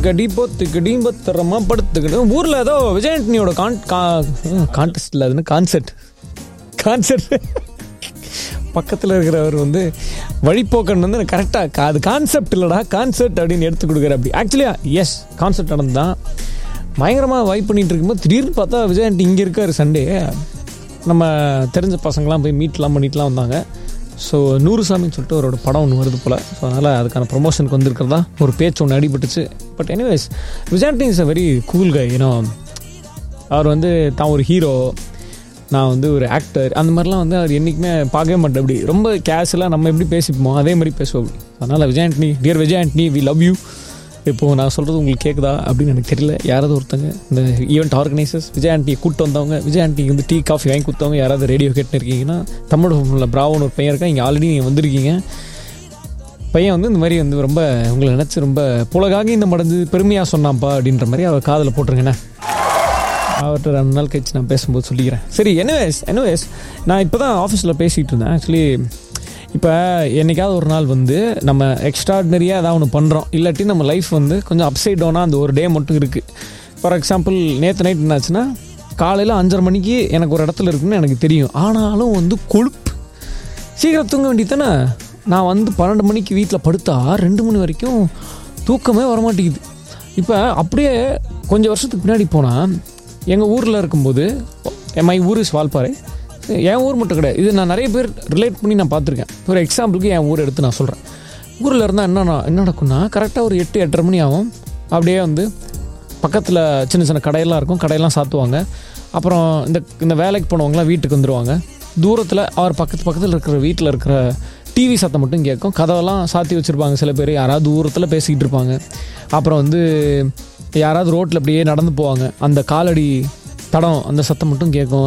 கடிப்போ திக்கடிம்போ தரமா படுத்துக்கிட்டு ஊரில் ஏதோ விஜய் ஆண்டனியோட கான் கான்டெஸ்ட் இல்லை அதுன்னு கான்செர்ட் கான்செர்ட் பக்கத்தில் இருக்கிறவர் வந்து வழிப்போக்கன் வந்து கரெக்டாக அது கான்செப்ட் இல்லைடா கான்செர்ட் அப்படின்னு எடுத்து கொடுக்குற அப்படி ஆக்சுவலியா எஸ் கான்செப்ட் நடந்தான் பயங்கரமாக வைப் பண்ணிட்டு இருக்கும்போது திடீர்னு பார்த்தா விஜய் ஆண்டி இங்கே இருக்கார் சண்டே நம்ம தெரிஞ்ச பசங்களாம் போய் மீட்லாம் பண்ணிட்டுலாம் வந்தாங்க ஸோ நூறு சாமின்னு சொல்லிட்டு அவரோட படம் ஒன்று வருது போல் ஸோ அதனால் அதுக்கான ப்ரொமோஷனுக்கு வந்திருக்கிறதா ஒரு பேச்சு ஒன்று அடிபட்டுச்சு but anyways Vijay Antony is a very cool guy you know அவர் வந்து தான் ஒரு ஹீரோ நான் வந்து ஒரு ஆக்டர் அந்த மாதிரிலாம் வந்து அவர் என்றைக்குமே பார்க்கவே மாட்டேன் அப்படி ரொம்ப கேஷுவலாக நம்ம எப்படி பேசிப்போமோ அதே மாதிரி பேசுவோம் அப்படி அதனால் Vijay Antony dear Vijay Antony we love you இப்போது நான் சொல்கிறது உங்களுக்கு கேட்குதா அப்படின்னு எனக்கு தெரியல யாராவது ஒருத்தங்க இந்த ஈவெண்ட் ஆர்கனைசர்ஸ் விஜய் ஆண்டியை கூப்பிட்டு வந்தவங்க விஜய் ஆண்டிக்கு வந்து டீ காஃபி வாங்கி கொடுத்தவங்க யாராவது ரேடியோ கேட்டுன்னு இருக்கீங்கன்னா தமிழ் ஃபோனில் ப்ராவோன்னு ஒரு பையன் இருக்கா இங்கே ஆல்ரெடி நீங்கள் வந்திருக்கீங்க பையன் வந்து இந்த மாதிரி வந்து ரொம்ப உங்களை நினச்சி ரொம்ப புலகாக இந்த மடஞ்சு பெருமையாக சொன்னான்ப்பா அப்படின்ற மாதிரி அவர் காதில் போட்டுருங்கண்ணே அவர்கிட்ட ரெண்டு நாள் கழிச்சு நான் பேசும்போது சொல்லிக்கிறேன் சரி எனிவேஸ் எனிவேஸ் நான் இப்போ தான் ஆஃபீஸில் பேசிகிட்டு இருந்தேன் ஆக்சுவலி இப்போ என்னைக்காவது ஒரு நாள் வந்து நம்ம எக்ஸ்ட்ராடினரியாக ஏதாவது ஒன்று பண்ணுறோம் இல்லாட்டி நம்ம லைஃப் வந்து கொஞ்சம் அப்சைட் டவுனாக அந்த ஒரு டே மட்டும் இருக்குது ஃபார் எக்ஸாம்பிள் நேற்று நைட் என்னாச்சுன்னா காலையில் அஞ்சரை மணிக்கு எனக்கு ஒரு இடத்துல இருக்குன்னு எனக்கு தெரியும் ஆனாலும் வந்து கொழுப்பு சீக்கிரம் தூங்க வேண்டியதானே நான் வந்து பன்னெண்டு மணிக்கு வீட்டில் படுத்தா ரெண்டு மணி வரைக்கும் தூக்கமே வரமாட்டேங்குது இப்போ அப்படியே கொஞ்சம் வருஷத்துக்கு பின்னாடி போனால் எங்கள் ஊரில் இருக்கும்போது மை ஊர் இஸ் வால்பாறை என் ஊர் மட்டும் கிடையாது இது நான் நிறைய பேர் ரிலேட் பண்ணி நான் பார்த்துருக்கேன் ஒரு எக்ஸாம்பிளுக்கு என் ஊர் எடுத்து நான் சொல்கிறேன் ஊரில் இருந்தால் என்ன என்ன நடக்கும்னா கரெக்டாக ஒரு எட்டு எட்டரை மணி ஆகும் அப்படியே வந்து பக்கத்தில் சின்ன சின்ன கடையெல்லாம் இருக்கும் கடையெல்லாம் சாத்துவாங்க அப்புறம் இந்த இந்த வேலைக்கு போனவங்களாம் வீட்டுக்கு வந்துடுவாங்க தூரத்தில் அவர் பக்கத்து பக்கத்தில் இருக்கிற வீட்டில் இருக்கிற டிவி சத்தம் மட்டும் கேட்கும் கதவெல்லாம் சாத்தி வச்சுருப்பாங்க சில பேர் யாராவது தூரத்தில் பேசிக்கிட்டு இருப்பாங்க அப்புறம் வந்து யாராவது ரோட்டில் அப்படியே நடந்து போவாங்க அந்த காலடி தடம் அந்த சத்தம் மட்டும் கேட்கும்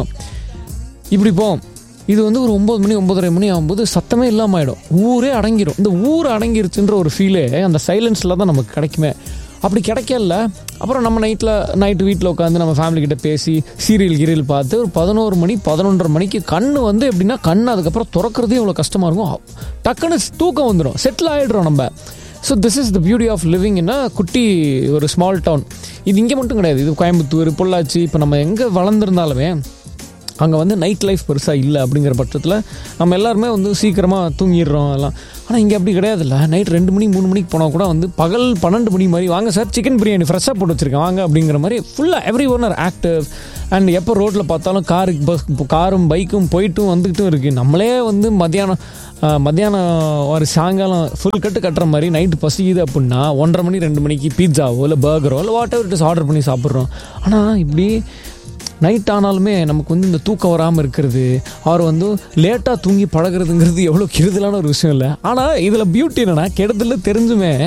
இப்படி போவோம் இது வந்து ஒரு ஒம்பது மணி ஒம்பதரை மணி ஆகும்போது சத்தமே இல்லாமல் ஆகிடும் ஊரே அடங்கிடும் இந்த ஊர் அடங்கிருச்சுன்ற ஒரு ஃபீலே அந்த சைலன்ஸில் தான் நமக்கு கிடைக்குமே அப்படி கிடைக்கல அப்புறம் நம்ம நைட்டில் நைட்டு வீட்டில் உட்காந்து நம்ம ஃபேமிலி கிட்ட பேசி சீரியல் கீரியல் பார்த்து ஒரு பதினோரு மணி பதினொன்றரை மணிக்கு கண் வந்து எப்படின்னா கண் அதுக்கப்புறம் திறக்கிறதே இவ்வளோ கஷ்டமாக இருக்கும் டக்குன்னு தூக்கம் வந்துடும் செட்டில் ஆகிடுறோம் நம்ம so this is the beauty of living in குட்டி ஒரு ஸ்மால் டவுன் இது இங்கே மட்டும் கிடையாது இது கோயம்புத்தூர் பொள்ளாச்சி இப்போ நம்ம எங்கே வளர்ந்துருந்தாலுமே அங்கே வந்து நைட் லைஃப் பெருசாக இல்லை அப்படிங்கிற பட்சத்தில் நம்ம எல்லாருமே வந்து சீக்கிரமாக தூங்கிடுறோம் எல்லாம் ஆனால் இங்கே அப்படி கிடையாதுல்ல நைட் ரெண்டு மணி மூணு மணிக்கு போனால் கூட வந்து பகல் பன்னெண்டு மணி மாதிரி வாங்க சார் சிக்கன் பிரியாணி ஃப்ரெஷ்ஷாக போட்டு வச்சுருக்கேன் வாங்க அப்படிங்கிற மாதிரி ஃபுல்லாக everyone are active and எப்போ ரோட்டில் பார்த்தாலும் காரு பஸ் காரும் பைக்கும் போயிட்டும் வந்துக்கிட்டும் இருக்குது நம்மளே வந்து மத்தியானம் மத்தியானம் ஒரு சாயங்காலம் ஃபுல் கட்டு கட்டுற மாதிரி நைட்டு பசிக்குது அப்படின்னா ஒன்றரை மணி ரெண்டு மணிக்கு பீட்சாவோ இல்லை பர்கரோ இல்லை whatever it is order பண்ணி சாப்பிட்றோம் ஆனால் இப்படி நைட் ஆனாலுமே நமக்கு வந்து இந்த தூக்கம் வராமல் இருக்கிறது அவர் வந்து லேட்டாக தூங்கி பழகிறதுங்கிறது எவ்வளோ கெடுதலான ஒரு விஷயம் இல்லை ஆனால் இதில் பியூட்டி என்னன்னா கெடுதல் தெரிஞ்சுமே